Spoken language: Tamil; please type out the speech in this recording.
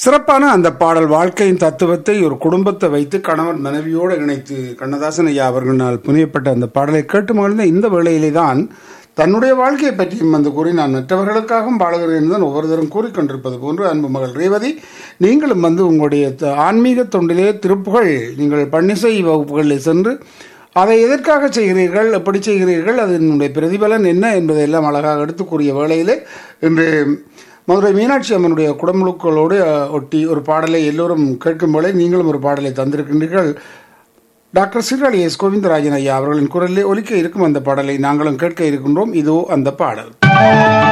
சிறப்பான அந்த பாடல் வாழ்க்கையின் தத்துவத்தை ஒரு குடும்பத்தை வைத்து கணவன் மனைவியோடு இணைத்து கண்ணதாசன் ஐயா அவர்களால் புனியப்பட்ட அந்த பாடலை கேட்டு மகிழ்ந்த இந்த வேளையிலே தான் தன்னுடைய வாழ்க்கையை பற்றியும் வந்து கூறி நான் மற்றவர்களுக்காகவும் பாடுகிறேன் தான் ஒவ்வொருத்தரும் கூறிக்கொண்டிருப்பது போன்று அன்பு மகள் ரேவதி நீங்களும் வந்து உங்களுடைய த- ஆன்மீக தொண்டிலே திருப்புகள் நீங்கள் பன்னிசை வகுப்புகளில் சென்று அதை எதற்காக செய்கிறீர்கள் எப்படி செய்கிறீர்கள் அதனுடைய பிரதிபலன் என்ன என்பதையெல்லாம் அழகாக எடுத்து கூறிய வேளையிலே இன்று மதுரை மீனாட்சி அம்மனுடைய குடமுழுக்களோடு அஹ், ஒட்டி ஒரு பாடலை எல்லோரும் கேட்கும் போல நீங்களும் ஒரு பாடலை தந்திருக்கின்றீர்கள் டாக்டர் சீர்காழி எஸ் கோவிந்தராஜன் ஐயா அவர்களின் குரலிலே ஒலிக்க இருக்கும் அந்த பாடலை நாங்களும் கேட்க இருக்கின்றோம் இதோ அந்த பாடல்